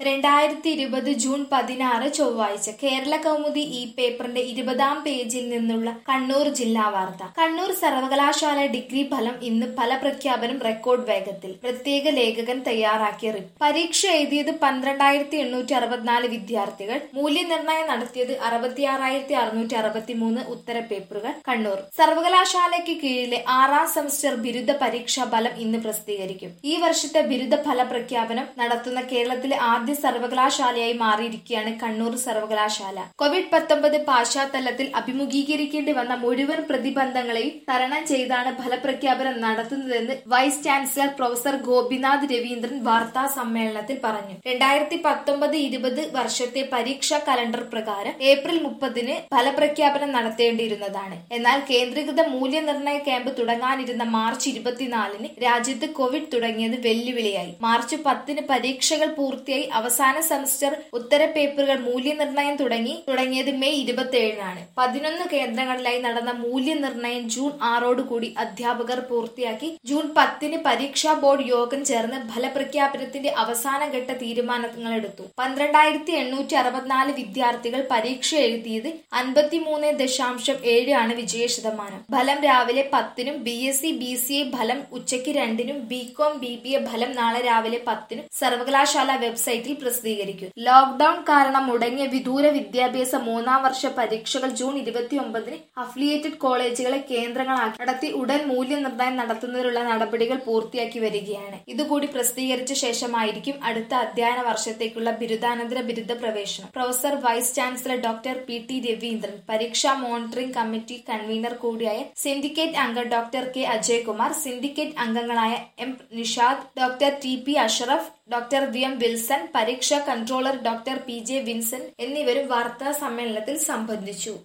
രണ്ടായിരത്തി ഇരുപത് ജൂൺ പതിനാറ് ചൊവ്വാഴ്ച കേരള കൗമുദി ഈ പേപ്പറിന്റെ ഇരുപതാം പേജിൽ നിന്നുള്ള കണ്ണൂർ ജില്ലാ വാർത്ത കണ്ണൂർ സർവകലാശാല ഡിഗ്രി ഫലം ഇന്ന് ഫലപ്രഖ്യാപനം റെക്കോർഡ് വേഗത്തിൽ പ്രത്യേക ലേഖകൻ തയ്യാറാക്കിയ റിപ്പോർട്ട് പരീക്ഷ എഴുതിയത് പന്ത്രണ്ടായിരത്തി എണ്ണൂറ്റി അറുപത്തിനാല് വിദ്യാർത്ഥികൾ മൂല്യനിർണ്ണയം നടത്തിയത് അറുപത്തിയാറായിരത്തി അറുന്നൂറ്റി അറുപത്തിമൂന്ന് ഉത്തര പേപ്പറുകൾ കണ്ണൂർ സർവകലാശാലയ്ക്ക് കീഴിലെ ആറാം സെമസ്റ്റർ ബിരുദ പരീക്ഷാ ഫലം ഇന്ന് പ്രസിദ്ധീകരിക്കും ഈ വർഷത്തെ ബിരുദ ഫല പ്രഖ്യാപനം നടത്തുന്ന കേരളത്തിലെ ആദ്യ സർവകലാശാലയായി മാറിയിരിക്കുകയാണ് കണ്ണൂർ സർവകലാശാല കോവിഡ് പത്തൊമ്പത് പശ്ചാത്തലത്തിൽ അഭിമുഖീകരിക്കേണ്ടി വന്ന മുഴുവൻ പ്രതിബന്ധങ്ങളെയും തരണം ചെയ്താണ് ഫലപ്രഖ്യാപനം നടത്തുന്നതെന്ന് vice chancellor professor Gopinath Raveendran വാർത്താ സമ്മേളനത്തിൽ പറഞ്ഞു രണ്ടായിരത്തി പത്തൊമ്പത് ഇരുപത് വർഷത്തെ പരീക്ഷാ കലണ്ടർ പ്രകാരം ഏപ്രിൽ മുപ്പതിന് ഫലപ്രഖ്യാപനം നടത്തേണ്ടിയിരുന്നതാണ് എന്നാൽ കേന്ദ്രീകൃത മൂല്യനിർണ്ണയ ക്യാമ്പ് തുടങ്ങാനിരുന്ന മാർച്ച് ഇരുപത്തിനാലിന് രാജ്യത്ത് കോവിഡ് തുടങ്ങിയത് വെല്ലുവിളിയായി മാർച്ച് പത്തിന് പരീക്ഷകൾ പൂർത്തിയായി അവസാന സെമസ്റ്റർ ഉത്തര പേപ്പറുകൾ മൂല്യനിർണ്ണയം തുടങ്ങി തുടങ്ങിയത് മെയ് ഇരുപത്തിയേഴിനാണ് പതിനൊന്ന് കേന്ദ്രങ്ങളിലായി നടന്ന മൂല്യനിർണ്ണയം ജൂൺ ആറോടുകൂടി അധ്യാപകർ പൂർത്തിയാക്കി ജൂൺ പത്തിന് പരീക്ഷാ ബോർഡ് യോഗം ചേർന്ന് ഫലപ്രഖ്യാപനത്തിന്റെ അവസാനഘട്ട തീരുമാനങ്ങളെടുത്തു പന്ത്രണ്ടായിരത്തി എണ്ണൂറ്റി അറുപത്തിനാല് വിദ്യാർത്ഥികൾ പരീക്ഷ എഴുതിയത് അൻപത്തിമൂന്ന് ദശാംശം ഏഴ് ആണ് വിജയ ശതമാനം ഫലം രാവിലെ പത്തിനും B S C B C A ഫലം ഉച്ചയ്ക്ക് രണ്ടിനും B com B B A ഫലം നാളെ രാവിലെ പത്തിനും സർവകലാശാല വെബ്സൈറ്റിൽ പ്രസിദ്ധീകരിക്കും ലോക്ഡൌൺ കാരണം മുടങ്ങിയ വിദൂര വിദ്യാഭ്യാസ മൂന്നാം വർഷ പരീക്ഷകൾ ജൂൺ ഇരുപത്തിയൊമ്പതിന് അഫിലിയേറ്റഡ് കോളേജുകളെ കേന്ദ്രങ്ങളാക്കി നടത്തി ഉടൻ മൂല്യനിർണ്ണയം നടത്തുന്നതിനുള്ള നടപടികൾ പൂർത്തിയാക്കി വരികയാണ് ഇതുകൂടി പ്രസിദ്ധീകരിച്ച ശേഷമായിരിക്കും അടുത്ത അധ്യയന വർഷത്തേക്കുള്ള ബിരുദാനന്തര ബിരുദ പ്രവേശനം professor vice chancellor doctor P T Raveendran പരീക്ഷാ മോണിറ്ററിംഗ് കമ്മിറ്റി കൺവീനർ കൂടിയായ സിൻഡിക്കേറ്റ് അംഗം ഡോക്ടർ കെ അജയ്കുമാർ സിൻഡിക്കേറ്റ് അംഗങ്ങളായ M Nishad doctor T P Ashraf doctor V M Wilson പരീക്ഷാ controller doctor P J Vincent എന്നിവരും വാർത്താ സമ്മേളനത്തിൽ സംബന്ധിച്ചു